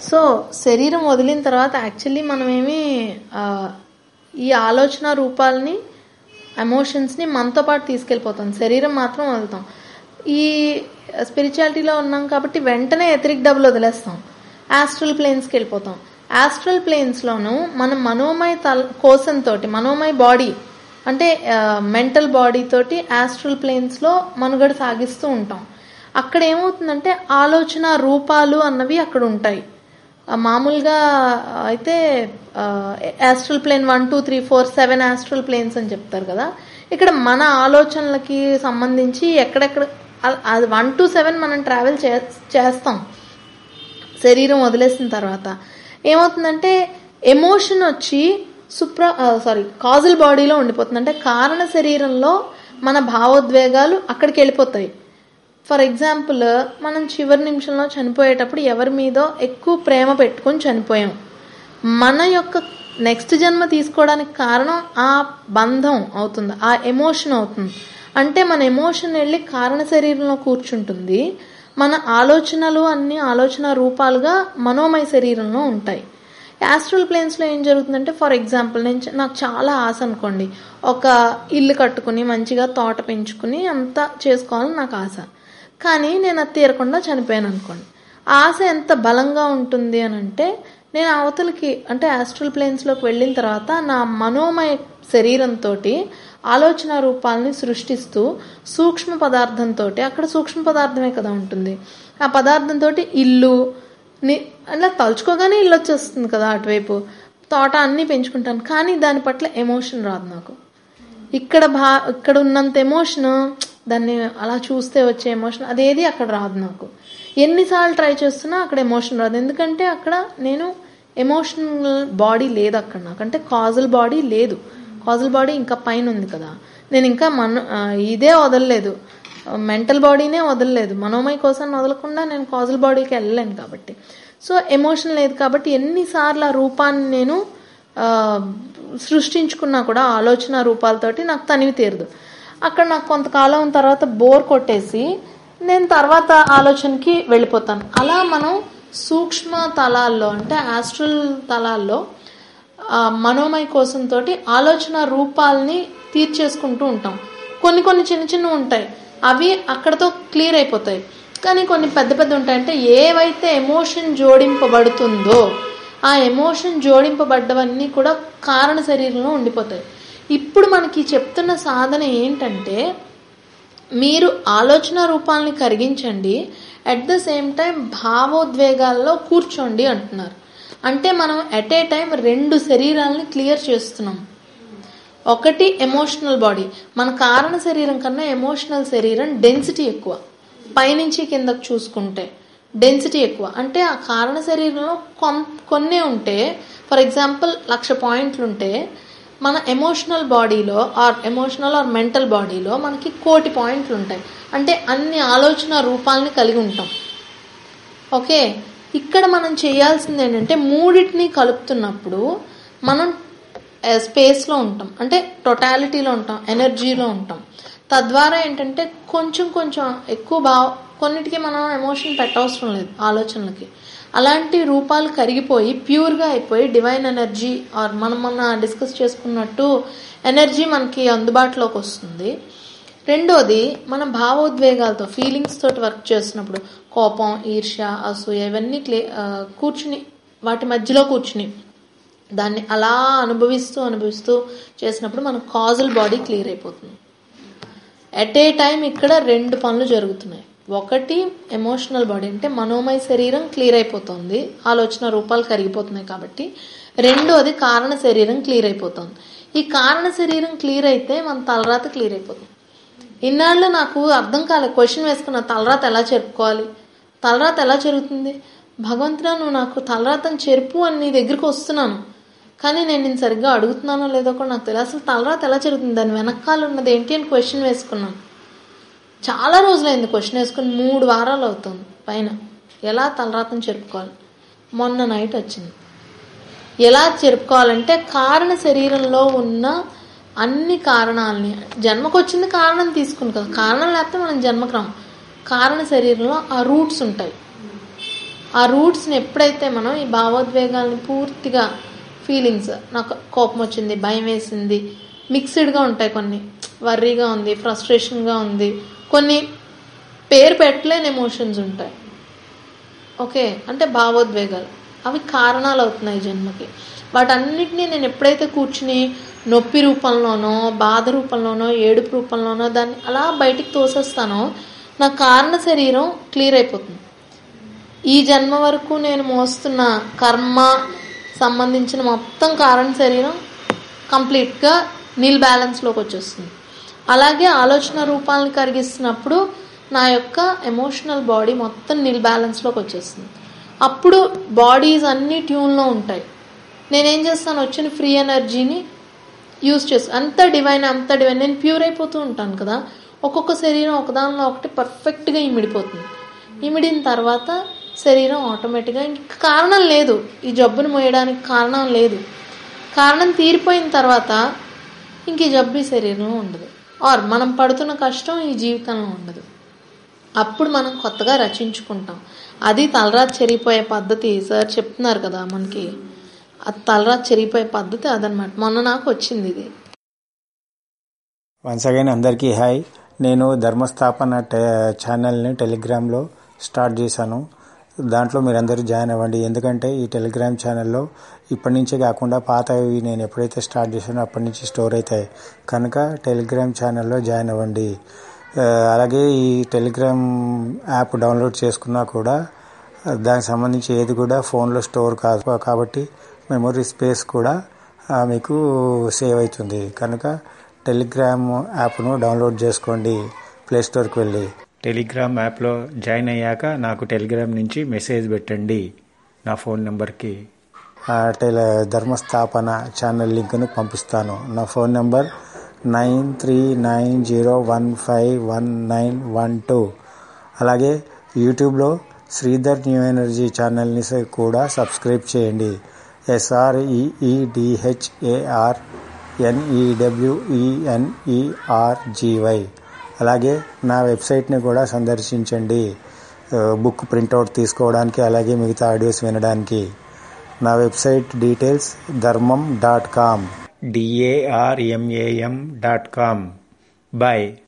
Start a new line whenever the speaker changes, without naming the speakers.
so శరీరం వదిలిన తర్వాత యాక్చువల్లీ మనమేమి ఆ, ఈ ఆలోచన రూపాలని ఎమోషన్స్ని మనతో పాటు తీసుకెళ్ళిపోతాం శరీరం మాత్రం వదులుతాం ఈ స్పిరిచువాలిటీలో ఉన్నాం కాబట్టి వెంటనే ఎథరిక్ డబుల్ వదిలేస్తాం ఆస్ట్రల్ ప్లేన్స్కి వెళ్ళిపోతాం ఆస్ట్రల్ ప్లేన్స్లోను మన మనోమయ తల కోశంతో మనోమయ బాడీ అంటే మెంటల్ బాడీ తోటి ఆస్ట్రల్ ప్లేన్స్లో మనుగడ సాగిస్తూ ఉంటాం అక్కడ ఏమవుతుందంటే ఆలోచన రూపాలు అన్నవి అక్కడ ఉంటాయి ఆ, మామూలుగా అయితే astral plane one two three four seven astral planes అని చెప్తారు కదా ఇక్కడ మన ఆలోచనలకి సంబంధించి ఎక్కడెక్కడ అ- అది వన్ టు సెవెన్ మనం ట్రావెల్ చేస్తాం శరీరం వదిలేసిన తర్వాత ఏమవుతుందంటే ఎమోషన్ వచ్చి సుప్ర సారీ కాజల్ బాడీలో ఉండిపోతుంది అంటే కారణ శరీరంలో మన భావోద్వేగాలు అక్కడికి వెళ్ళిపోతాయి ఫర్ ఎగ్జాంపుల్ మనం చివరి నిమిషంలో చనిపోయేటప్పుడు ఎవరి మీదో ఎక్కువ ప్రేమ పెట్టుకొని చనిపోయాం మన యొక్క నెక్స్ట్ జన్మ తీసుకోవడానికి కారణం ఆ బంధం అవుతుంది ఆ ఎమోషన్ అవుతుంది అంటే మన ఎమోషన్ వెళ్ళి కారణ శరీరంలో కూర్చుంటుంది మన ఆలోచనలు అన్ని ఆలోచన రూపాలుగా మనోమయ శరీరంలో ఉంటాయి యాస్ట్రల్ ప్లేన్స్లో ఏం జరుగుతుందంటే ఫర్ ఎగ్జాంపుల్ నేను చ- నాకు చాలా ఆశ అనుకోండి ఒక ఇల్లు కట్టుకుని మంచిగా తోట పెంచుకుని అంతా చేసుకోవాలని నాకు ఆశ కానీ నేను అది తీరకుండా చనిపోయాను అనుకోండి ఆశ ఎంత బలంగా ఉంటుంది అని అంటే నేను అవతలకి అంటే ఆస్ట్రల్ ప్లేన్స్లోకి వెళ్ళిన తర్వాత నా మనోమయ శరీరంతో ఆలోచన రూపాలని సృష్టిస్తూ సూక్ష్మ పదార్థంతో అక్కడ సూక్ష్మ పదార్థమే కదా ఉంటుంది ఆ పదార్థంతో ఇల్లు ని అలా తలుచుకోగానే ఇల్లు వచ్చేస్తుంది కదా అటువైపు తోట అన్నీ పెంచుకుంటాను కానీ దాని పట్ల ఎమోషన్ రాదు నాకు ఇక్కడ భా ఇక్కడ ఉన్నంత ఎమోషన్ దాన్ని అలా చూస్తే వచ్చే ఎమోషన్ అదేది అక్కడ రాదు నాకు ఎన్నిసార్లు ట్రై చేస్తున్నా అక్కడ ఎమోషన్ రాదు ఎందుకంటే అక్కడ నేను ఎమోషనల్ బాడీ లేదు అక్కడ నాకు అంటే కాజల్ బాడీ లేదు కాజల్ బాడీ ఇంకా పైన ఉంది కదా నేను ఇంకా మన ఆ, ఇదే వదలలేదు మెంటల్ బాడీనే వదలలేదు మనోమయ కోసం వదలకుండా నేను కాజల్ బాడీకి వెళ్ళలేను కాబట్టి సో ఎమోషన్ లేదు కాబట్టి ఎన్నిసార్లు ఆ రూపాన్ని నేను ఆ, సృష్టించుకున్నా కూడా ఆలోచన రూపాలతోటి నాకు తనివి తీరదు అక్కడ నాకు కొంతకాలం తర్వాత బోర్ కొట్టేసి నేను తర్వాత ఆలోచనకి వెళ్ళిపోతాను అలా మనం సూక్ష్మ తలాల్లో అంటే ఆస్ట్రల్ తలాల్లో ఆ, మనోమయ కోసంతో ఆలోచన రూపాలని తీర్చేసుకుంటూ ఉంటాం కొన్ని కొన్ని చిన్న చిన్నవి ఉంటాయి అవి అక్కడతో క్లియర్ అయిపోతాయి కానీ కొన్ని పెద్ద పెద్ద ఉంటాయి అంటే ఏవైతే ఎమోషన్ జోడింపబడుతుందో ఆ ఎమోషన్ జోడింపబడ్డవన్నీ కూడా కారణ శరీరంలో ఉండిపోతాయి ఇప్పుడు మనకి చెప్తున్న సాధన ఏంటంటే మీరు ఆలోచన రూపాలని కరిగించండి అట్ ద సేమ్ టైం భావోద్వేగాల్లో కూర్చోండి అంటున్నారు అంటే మనం ఎట్ ఏ టైం రెండు శరీరాలని క్లియర్ చేస్తున్నాం ఒకటి ఎమోషనల్ బాడీ మన కారణ శరీరం కన్నా ఎమోషనల్ శరీరం డెన్సిటీ ఎక్కువ పైనుంచి కిందకు చూసుకుంటే డెన్సిటీ ఎక్కువ అంటే ఆ కారణ శరీరంలో కొన్ కొన్నే ఉంటే ఫర్ ఎగ్జాంపుల్ లక్ష పాయింట్లు ఉంటే మన ఎమోషనల్ బాడీలో ఆర్ ఎమోషనల్ ఆర్ మెంటల్ బాడీలో మనకి కోటి పాయింట్లు ఉంటాయి అంటే అన్ని ఆలోచన రూపాలని కలిగి ఉంటాం ఓకే ఇక్కడ మనం చేయాల్సింది ఏంటంటే మూడింటిని కలుపుతున్నప్పుడు మనం స్పేస్లో ఉంటాం అంటే టోటాలిటీలో ఉంటాం ఎనర్జీలో ఉంటాం తద్వారా ఏంటంటే కొంచెం కొంచెం ఎక్కువ భావ కొన్నిటికి మనం ఎమోషన్ పెట్టవసరం లేదు ఆలోచనలకి అలాంటి రూపాలు కరిగిపోయి ప్యూర్గా అయిపోయి డివైన్ ఎనర్జీ ఆర్ మనం మొన్న డిస్కస్ చేసుకున్నట్టు ఎనర్జీ మనకి అందుబాటులోకి వస్తుంది రెండోది మన భావోద్వేగాలతో ఫీలింగ్స్ తోటి వర్క్ చేస్తున్నప్పుడు కోపం ఈర్ష్య అసూయ ఇవన్నీ క్లే ఆ, కూర్చుని వాటి మధ్యలో కూర్చుని దాన్ని అలా అనుభవిస్తూ అనుభవిస్తూ చేసినప్పుడు మన కాజల్ బాడీ క్లియర్ అయిపోతుంది ఎట్ ఏ టైం ఇక్కడ రెండు పనులు జరుగుతున్నాయి ఒకటి ఎమోషనల్ బాడీ అంటే మనోమయ శరీరం క్లియర్ అయిపోతుంది ఆలోచన రూపాలు కరిగిపోతున్నాయి కాబట్టి రెండోది కారణ శరీరం క్లియర్ అయిపోతుంది ఈ కారణ శరీరం క్లియర్ అయితే మన తలరాత క్లియర్ అయిపోతుంది ఇన్నాళ్ళు నాకు అర్థం కాలేదు క్వశ్చన్ వేసుకున్న తలరాత ఎలా చెరుపుకోవాలి తలరాత ఎలా జరుగుతుంది భగవంతుడా నువ్వు నాకు తలరాతను చెరుపు అని నీ దగ్గరికి వస్తున్నాను కానీ నేను నేను సరిగ్గా అడుగుతున్నానో లేదో కూడా నాకు తెలియదు అసలు తలరాత ఎలా జరుగుతుంది దాని వెనకాల ఉన్నది ఏంటి అని క్వశ్చన్ వేసుకున్నాను చాలా రోజులైంది క్వశ్చన్ వేసుకుని మూడు వారాలు అవుతుంది పైన ఎలా తలరాతను చెరుపుకోవాలి మొన్న నైట్ వచ్చింది ఎలా చెరుపుకోవాలంటే కారణ శరీరంలో ఉన్న అన్ని కారణాలని జన్మకు వచ్చింది కారణం తీసుకుని కదా కారణం లేకపోతే మనం జన్మకు రాం కారణ శరీరంలో ఆ రూట్స్ ఉంటాయి ఆ రూట్స్ని ఎప్పుడైతే మనం ఈ భావోద్వేగాల్ని పూర్తిగా ఫీలింగ్స్ నాకు కోపం వచ్చింది భయం వేసింది మిక్స్డ్గా ఉంటాయి కొన్ని వర్రీగా ఉంది ఫ్రస్ట్రేషన్గా ఉంది కొన్ని పేరు పెట్టలేని ఎమోషన్స్ ఉంటాయి ఓకే అంటే భావోద్వేగాలు అవి కారణాలు అవుతున్నాయి జన్మకి వాటన్నిటినీ నేను ఎప్పుడైతే కూర్చుని నొప్పి రూపంలోనో బాధ రూపంలోనో ఏడుపు రూపంలోనో దాన్ని అలా బయటికి తోసేస్తానో నా కారణ శరీరం క్లియర్ అయిపోతుంది ఈ జన్మ వరకు నేను మోస్తున్న కర్మ సంబంధించిన మొత్తం కారణ శరీరం కంప్లీట్గా నీల్ బ్యాలెన్స్లోకి వచ్చేస్తుంది అలాగే ఆలోచన రూపాలను కరిగిస్తున్నప్పుడు నా యొక్క ఎమోషనల్ బాడీ మొత్తం నీల్ బ్యాలెన్స్లోకి వచ్చేస్తుంది అప్పుడు బాడీస్ అన్నీ ట్యూన్లో ఉంటాయి నేనేం చేస్తాను వచ్చిన ఫ్రీ ఎనర్జీని యూజ్ చేస్తాను అంత డివైన్ అంత డివైన్ నేను ప్యూర్ అయిపోతూ ఉంటాను కదా ఒక్కొక్క శరీరం ఒకదానిలో ఒకటి పర్ఫెక్ట్గా ఇమిడిపోతుంది ఇమిడిన తర్వాత శరీరం ఆటోమేటిక్గా ఇంక కారణం లేదు ఈ జబ్బును మోయడానికి కారణం లేదు కారణం తీరిపోయిన తర్వాత ఇంక ఈ జబ్బు ఈ శరీరంలో ఉండదు ఆర్ మనం పడుతున్న కష్టం ఈ జీవితంలో ఉండదు అప్పుడు మనం కొత్తగా రచించుకుంటాం అది తలరాత్ చెరిగిపోయే పద్ధతి సార్ చెప్తున్నారు కదా మనకి అది తలరాత్ చెరిగిపోయే పద్ధతి అదనమాట మొన్న నాకు వచ్చింది ఇది
వన్స్ అగైన్ అందరికీ హాయ్ నేను ధర్మస్థాపన టె ఛానల్ని టెలిగ్రామ్లో స్టార్ట్ చేశాను దాంట్లో మీరందరూ జాయిన్ అవ్వండి ఎందుకంటే ఈ టెలిగ్రామ్ ఛానల్లో ఇప్పటి నుంచే కాకుండా పాతవి నేను ఎప్పుడైతే స్టార్ట్ చేశానో అప్పటి నుంచి స్టోర్ అవుతాయి కనుక టెలిగ్రామ్ ఛానల్లో జాయిన్ అవ్వండి ఆ, అలాగే ఈ టెలిగ్రామ్ యాప్ డౌన్లోడ్ చేసుకున్నా కూడా దానికి సంబంధించి ఏది కూడా ఫోన్లో స్టోర్ కాదు కాబట్టి మెమొరీ స్పేస్ కూడా ఆ, మీకు సేవ్ అవుతుంది కనుక టెలిగ్రామ్ యాప్ను డౌన్లోడ్ చేసుకోండి ప్లే స్టోర్కి వెళ్ళి టెలిగ్రామ్ యాప్లో జాయిన్ అయ్యాక నాకు టెలిగ్రామ్ నుంచి మెసేజ్ పెట్టండి నా ఫోన్ నెంబర్కి ఆ టెలి ధర్మస్థాపన ఛానల్ లింక్ను పంపిస్తాను నా phone number nine three nine zero one five one nine one two అలాగే యూట్యూబ్లో శ్రీధర్ న్యూ ఎనర్జీ ఛానల్ని స- కూడా సబ్స్క్రైబ్ చేయండి ఎస్ఆర్ఈఈడిహెచ్ఏఆర్ ఎన్ఈడబ్ల్యూఈఎన్ఈఆర్జీవై అలాగే నా వెబ్సైట్ని కూడా సందర్శించండి ఆ, బుక్ ప్రింట్అవుట్ తీసుకోవడానికి అలాగే మిగతా ఆడియోస్ వినడానికి నా website details Dharmam dot com D A R M A M dot com bye